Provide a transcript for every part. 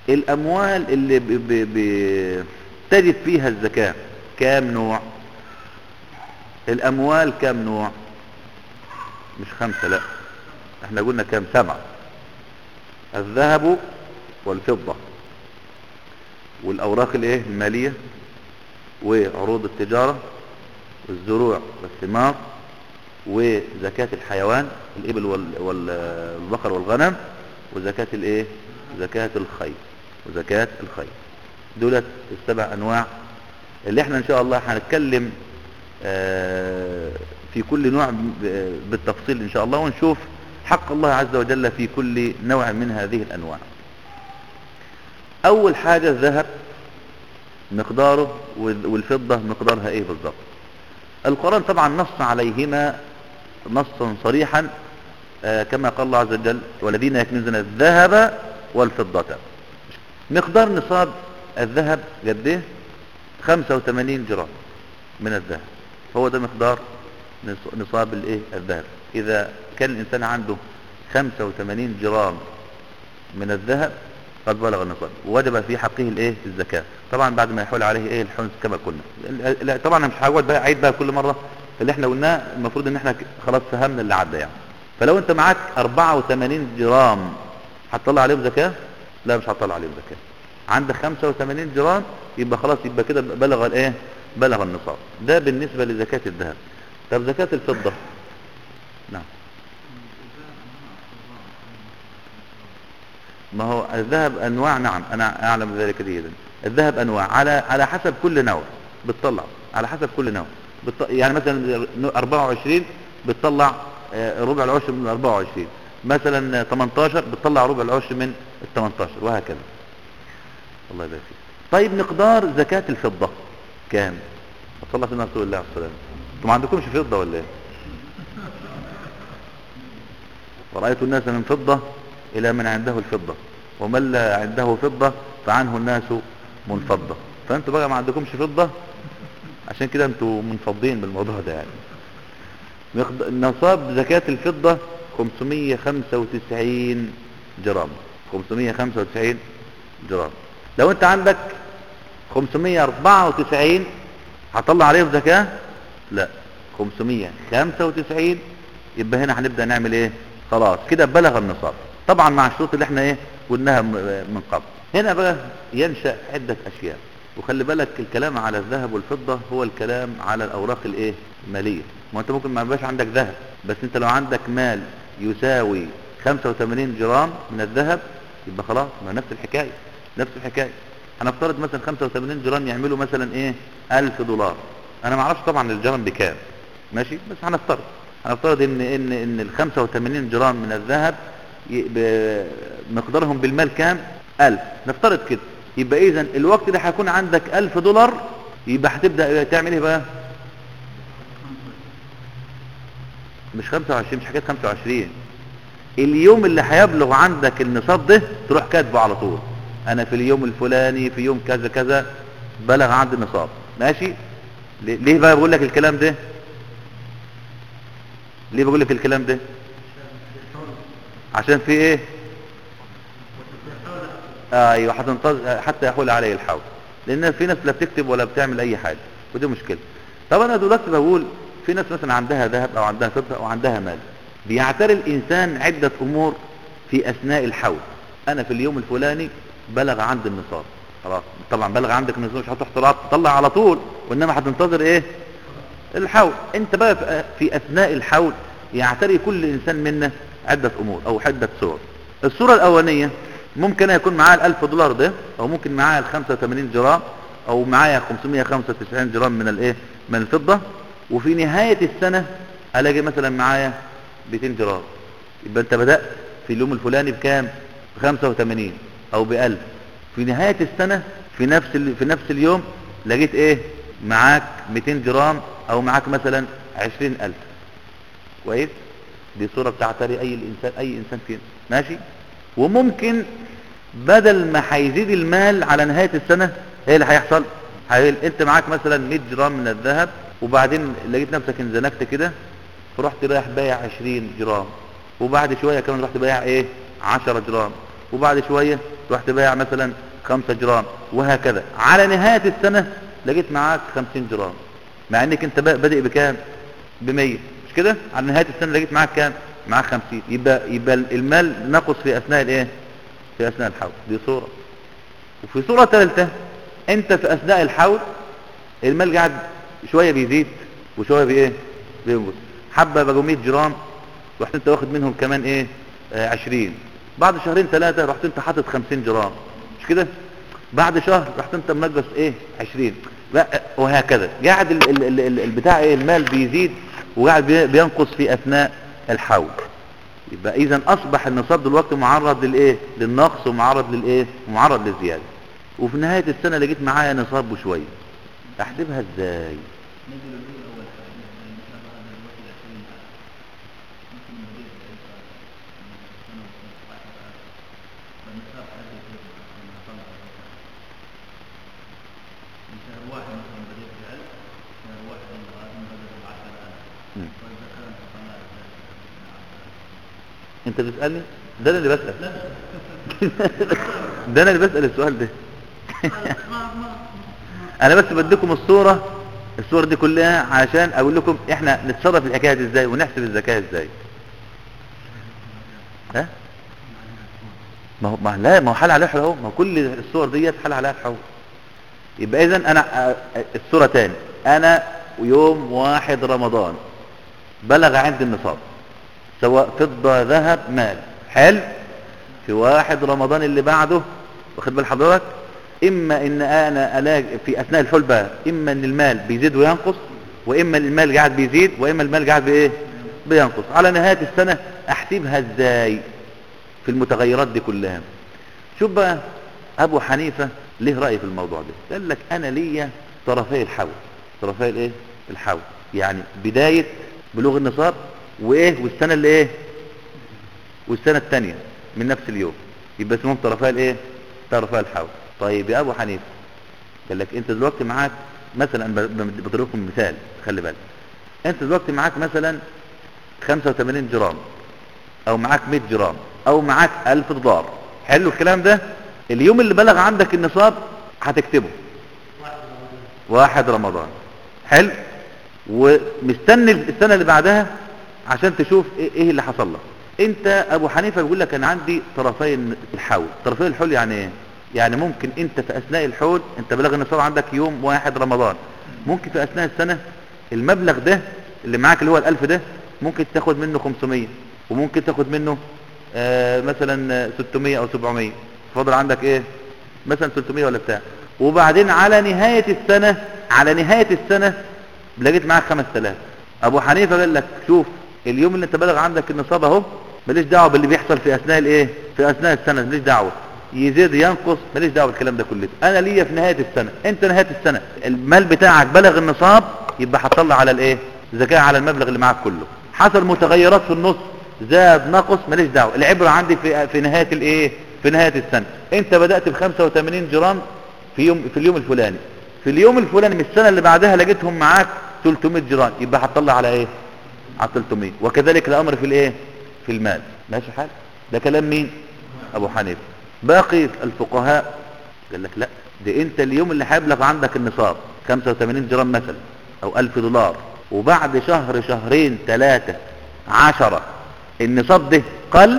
الاموال اللي ب... ب... ب... تجد فيها الزكاة كام نوع الاموال كام نوع مش خمسة لا احنا قلنا كام سبعة الذهب والفضة والاوراق الايه المالية وعروض التجارة والزروع والثمار وزكاة الحيوان الإبل وال- وال- والبقر والغنم وزكاة الايه زكاة الخيل وزكاة الخيل دولت السبع انواع اللي احنا ان شاء الله هنتكلم آه، في كل نوع ب- بالتفصيل ان شاء الله ونشوف حق الله عز وجل في كل نوع من هذه الانواع اول حاجة الذهب مقداره وال- والفضة مقدارها ايه بالضبط القرآن طبعا نص عليهما نصا صريحا آه، كما قال الله عز وجل والذين يكنزون الذهب والفضة مقدار نصاب الذهب قد ايه 85 جرام من الذهب هو ده مقدار نص- نصاب الايه الذهب اذا كان الانسان عنده 85 جرام من الذهب قد بلغ النصاب ووجب في حقه الايه الزكاه طبعا بعد ما يحول عليه ايه الحنس كما قلنا ال- لا طبعا انا مش هعود بقى اعيد بقى كل مره اللي احنا قلناه المفروض ان احنا ك- خلاص فهمنا اللي عدى يعني فلو انت معاك 84 جرام هتطلع عليهم زكاه لا مش هتطلع عليهم زكاه عندك 85 جرام يبقى خلاص يبقى كده بلغ الايه بلغ النصاب ده بالنسبه لزكاه الذهب طب زكاه الفضه نعم ما هو الذهب انواع نعم انا اعلم ذلك جيدا الذهب انواع على على حسب كل نوع بتطلع على حسب كل نوع بتط... يعني مثلا 24 بتطلع آه، ربع العشر من 24 مثلا 18 بتطلع ربع العشر من ال 18 وهكذا الله يبارك فيك طيب مقدار زكاة الفضة كام؟ صلى الله عليه رسول الله عليه الصلاة والسلام انتوا ما عندكمش فضة ولا ايه؟ ورأيت الناس من فضة إلى من عنده الفضة ومن لا عنده فضة فعنه الناس منفضة فأنتوا بقى ما عندكمش فضة عشان كده انتوا منفضين بالموضوع ده يعني مقد- نصاب زكاة الفضة 595 جرام 595 جرام لو انت عندك 594 هطلع عليهم زكاة لا 595 يبقى هنا هنبدأ نعمل ايه خلاص كده بلغ النصاب طبعا مع الشروط اللي احنا ايه قلناها م- من قبل هنا بقى ينشأ عدة اشياء وخلي بالك الكلام على الذهب والفضة هو الكلام على الاوراق الايه المالية ما انت ممكن ما يبقاش عندك ذهب بس انت لو عندك مال يساوي 85 جرام من الذهب يبقى خلاص ما نفس الحكاية نفس الحكاية هنفترض مثلا 85 جرام يعملوا مثلا ايه 1000 دولار انا ما اعرفش طبعا الجرام بكام ماشي بس هنفترض هنفترض ان ان ان ال 85 جرام من الذهب ي- ب- مقدارهم بالمال كام 1000 نفترض كده يبقى اذا الوقت ده هيكون عندك 1000 دولار يبقى هتبدا تعمل ايه بقى مش 25 مش حكايه 25 اليوم اللي هيبلغ عندك النصاب ده تروح كاتبه على طول انا في اليوم الفلاني في يوم كذا كذا بلغ عندي النصاب ماشي ليه ليه بقى بقول لك الكلام ده ليه بقول لك الكلام ده عشان في ايه ايوه هتنتظر حتى يحول عليه الحول لان في ناس لا بتكتب ولا بتعمل اي حاجه ودي مشكله طب انا دلوقتي بقول في ناس مثلا عندها ذهب او عندها فضه او عندها مال بيعتري الانسان عده امور في اثناء الحول انا في اليوم الفلاني بلغ عندي النصاب خلاص طبعا بلغ عندك النصاب مش هتروح تطلع- تطلع على طول وانما هتنتظر ايه الحول انت بقى في- في اثناء الحول يعتري كل انسان منا عدة امور او عدة صور الصورة الاولانية ممكن يكون معاه الالف دولار ده او ممكن معاه ال 85 جرام او معايا 595 جرام من الايه من الفضة وفي نهاية السنة الاقي مثلا معايا 200 جرام يبقى انت بدأت في اليوم الفلاني بكام ب 85 او ب 1000 في نهاية السنة في نفس ال... في نفس اليوم لقيت ايه معاك 200 جرام او معاك مثلا 20000 كويس دي صورة بتعتري اي الانسان اي انسان فينا ماشي وممكن بدل ما هيزيد المال على نهاية السنة ايه اللي هيحصل هيقل انت معاك مثلا 100 جرام من الذهب وبعدين لقيت نفسك انزنكت كده فرحت رايح بايع 20 جرام وبعد شوية كمان رحت بايع ايه 10 جرام وبعد شوية رحت بايع مثلا 5 جرام وهكذا على نهاية السنة لقيت معاك 50 جرام مع انك انت بق- بادئ بكام ب 100 مش كده على نهاية السنة لقيت معاك كام معاك 50 يبقى يبقى المال نقص في اثناء الايه في اثناء الحول دي صورة وفي صورة ثالثة انت في اثناء الحول المال قاعد شوية بيزيد وشوية بايه بينقص حبة بقوا 100 جرام رحت انت واخد منهم كمان ايه آه 20 بعد شهرين ثلاثة رحت انت حاطط 50 جرام مش كده بعد شهر رحت انت منقص ايه 20 لا وهكذا قاعد ال- ال- ال- ال- البتاع ايه المال بيزيد وقاعد بي- بينقص في اثناء الحول يبقى اذا اصبح النصاب دلوقتي معرض للايه للنقص ومعرض للايه ومعرض للزياده وفي نهايه السنه لقيت معايا نصاب وشويه احسبها ازاي مم. انت بتسالني ده انا اللي بسال ده انا اللي بسال السؤال ده انا بس بديكم الصوره الصوره دي كلها عشان اقول لكم احنا نتصرف في الحكايه دي ازاي ونحسب الزكاه ازاي ها ما هو ما لا ما هو حال عليه حول اهو ما هو كل الصور ديت حال عليها الحول يبقى اذا انا آه، الصوره تاني انا يوم واحد رمضان بلغ عندي النصاب سواء فضة ذهب مال حلو في واحد رمضان اللي بعده واخد بال حضرتك اما ان انا الاقي في اثناء الحول بقى اما ان المال بيزيد وينقص واما ان المال قاعد بيزيد واما المال قاعد بايه بينقص على نهاية السنة احسبها ازاي في المتغيرات دي كلها شوف بقى ابو حنيفة ليه رأي في الموضوع ده قال لك انا ليا طرفي الحول طرفي الايه الحول يعني بداية بلوغ النصاب وايه والسنة اللي ايه والسنة الثانية من نفس اليوم يبقى اسمهم طرفي الايه طرفي الحول طيب يا ابو حنيفة قال لك انت دلوقتي معاك مثلا أنا ب- ب- بضرب لكم مثال خلي بالك انت دلوقتي معاك مثلا 85 جرام او معاك 100 جرام او معاك 1000 دولار حلو الكلام ده اليوم اللي بلغ عندك النصاب هتكتبه واحد رمضان حلو ومستني السنة اللي بعدها عشان تشوف ايه إيه اللي حصل لك انت ابو حنيفة بيقول لك انا عندي طرفي الحول طرفي الحول يعني ايه يعني ممكن انت في اثناء الحول انت بلغ النصاب عندك يوم واحد رمضان ممكن في اثناء السنة المبلغ ده اللي معاك اللي هو الالف ده ممكن تاخد منه 500 وممكن تاخد منه آه مثلا 600 او 700 فاضل عندك ايه مثلا 300 ولا بتاع وبعدين على نهاية السنة على نهاية السنة لقيت معاك 5000 ابو حنيفة قال لك شوف اليوم اللي انت بلغ عندك النصاب اهو ماليش دعوه باللي بيحصل في اثناء الايه في اثناء السنه ماليش دعوه يزيد ينقص ماليش دعوه بالكلام ده كله انا ليا في نهايه السنه انت نهايه السنه المال بتاعك بلغ النصاب يبقى هتطلع على الايه زكاه على المبلغ اللي معاك كله حصل متغيرات في النص زاد نقص ماليش دعوه العبره عندي في في نهايه الايه في نهايه السنه انت بدات ب 85 جرام في يوم في اليوم الفلاني في اليوم الفلاني من السنه اللي بعدها لقيتهم معاك 300 جرام يبقى هتطلع على ايه على 300 وكذلك الامر في الايه في المال ماشي حال ده كلام مين ابو حنيفه باقي الفقهاء قال لك لا ده انت اليوم اللي هيبلغ عندك النصاب 85 جرام مثلا او 1000 دولار وبعد شهر شهرين ثلاثة عشرة النصاب ده قل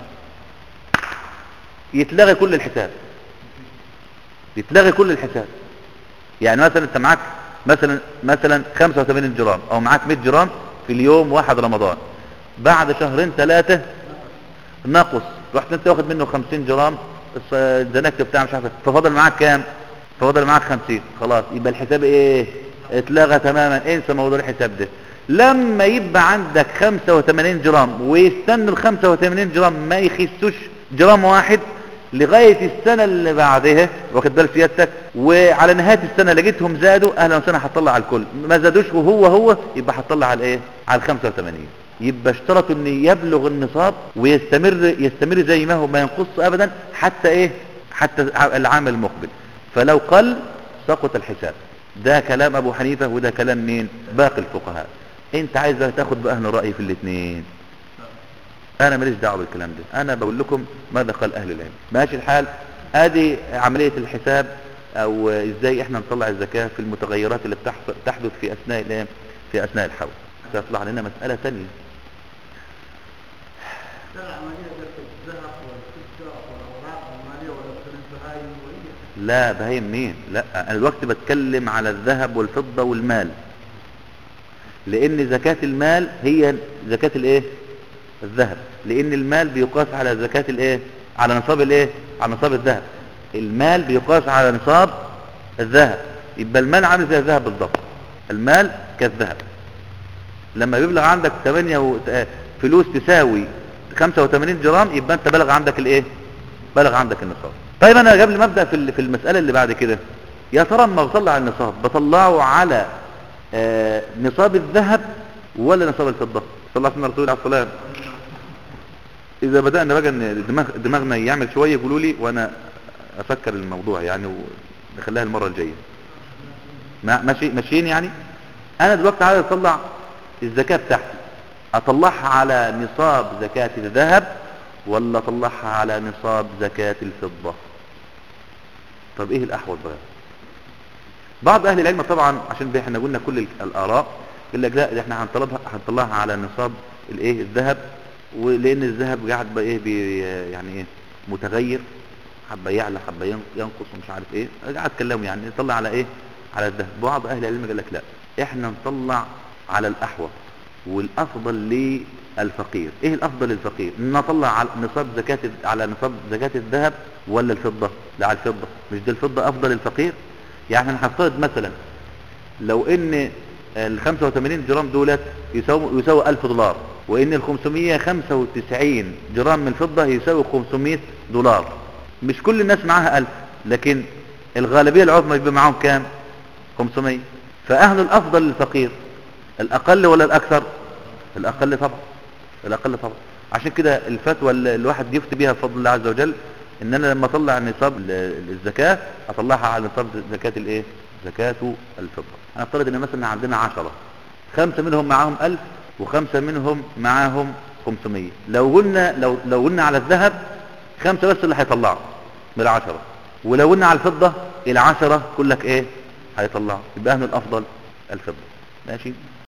يتلغي كل الحساب يتلغي كل الحساب يعني مثلا انت معاك مثلا مثلا 85 جرام او معاك 100 جرام في اليوم واحد رمضان بعد شهرين ثلاثة نقص رحت انت واخد منه 50 جرام الص- الزنكت بتاع مش عارف إيه. ففضل معاك كام ففضل معاك 50 خلاص يبقى الحساب ايه اتلغى تماما انسى موضوع الحساب ده لما يبقى عندك 85 جرام ويستنوا ال 85 جرام ما يخسوش جرام واحد لغاية السنة اللي بعدها واخد بال سيادتك وعلى نهاية السنة لقيتهم زادوا اهلا وسهلا هتطلع على الكل ما زادوش وهو هو يبقى هتطلع على ايه على ال 85 يبقى اشترطوا ان يبلغ النصاب ويستمر يستمر زي ما هو ما ينقص ابدا حتى ايه حتى العام المقبل فلو قل سقط الحساب ده كلام ابو حنيفة وده كلام مين باقي الفقهاء انت عايز بقى تاخد بقى اهل رأي في الاثنين انا ماليش دعوه بالكلام ده انا بقول لكم ماذا قال اهل العلم ماشي الحال ادي عملية الحساب او ازاي احنا نطلع الزكاة في المتغيرات اللي بتحص- تحدث في اثناء الايه في اثناء الحول سيطلع لنا مسألة ثانية ده العملية ده الذهب والفضة والأوراق المالية والإنتهاء وهي لا بهيم مين لا انا دلوقتي بتكلم على الذهب والفضة والمال لان زكاة المال هي زكاة الايه الذهب لان المال بيقاس على زكاة الايه على نصاب الايه على نصاب الذهب المال بيقاس على نصاب الذهب يبقى المال عامل زي الذهب بالضبط المال كالذهب لما بيبلغ عندك 8 و... آه، فلوس تساوي 85 جرام يبقى انت بلغ عندك الايه بلغ عندك النصاب طيب انا قبل ما ابدا في ال- في المساله اللي بعد كده يا ترى اما بطلع النصاب بطلعه على آه، نصاب الذهب ولا نصاب الفضه صلى الله عليه وسلم عليه الصلاه اذا بدانا بقى ان دماغ دماغنا يعمل شويه يقولوا لي وانا افكر الموضوع يعني ونخليها المره الجايه ما- ماشي ماشيين يعني انا دلوقتي عايز اطلع الزكاه بتاعتي اطلعها على نصاب زكاه الذهب ولا اطلعها على نصاب زكاه الفضه طب ايه الاحوط بقى بعض اهل العلم طبعا عشان بقى احنا قلنا كل ال- الاراء يقول لك لا ده احنا هنطلبها هنطلعها على نصاب الايه الذهب ولان الذهب قاعد بقى ايه بي يعني ايه متغير حبه يعلى حبه ين- ينقص ومش عارف ايه قاعد اتكلموا يعني نطلع على ايه على الذهب بعض اهل العلم قال لك لا احنا نطلع على الاحوط والافضل للفقير ايه الافضل للفقير نطلع على نصاب زكاه على نصاب زكاه الذهب ولا الفضه لا على الفضه مش دي الفضه افضل للفقير يعني هنفترض مثلا لو ان ال 85 جرام دولت يساوي يساوي 1000 دولار وان ال 595 جرام من الفضه يساوي 500 دولار مش كل الناس معاها 1000 لكن الغالبيه العظمى يبقى معاهم كام 500 فاهل الافضل للفقير الاقل ولا الاكثر الاقل طبعا الاقل طبعا عشان كده الفتوى اللي الواحد يفتي بيها بفضل الله عز وجل ان انا لما اطلع نصاب ال- الزكاه اطلعها على نصاب زكاه الايه زكاه الفضه هنفترض ان مثلا عندنا عشرة خمسة منهم معاهم ألف وخمسة منهم معاهم 500 لو قلنا لو لو قلنا على الذهب خمسة بس اللي هيطلعوا من العشرة ولو قلنا على الفضة العشرة كلك ايه هيطلعوا يبقى اهل الافضل الفضة ماشي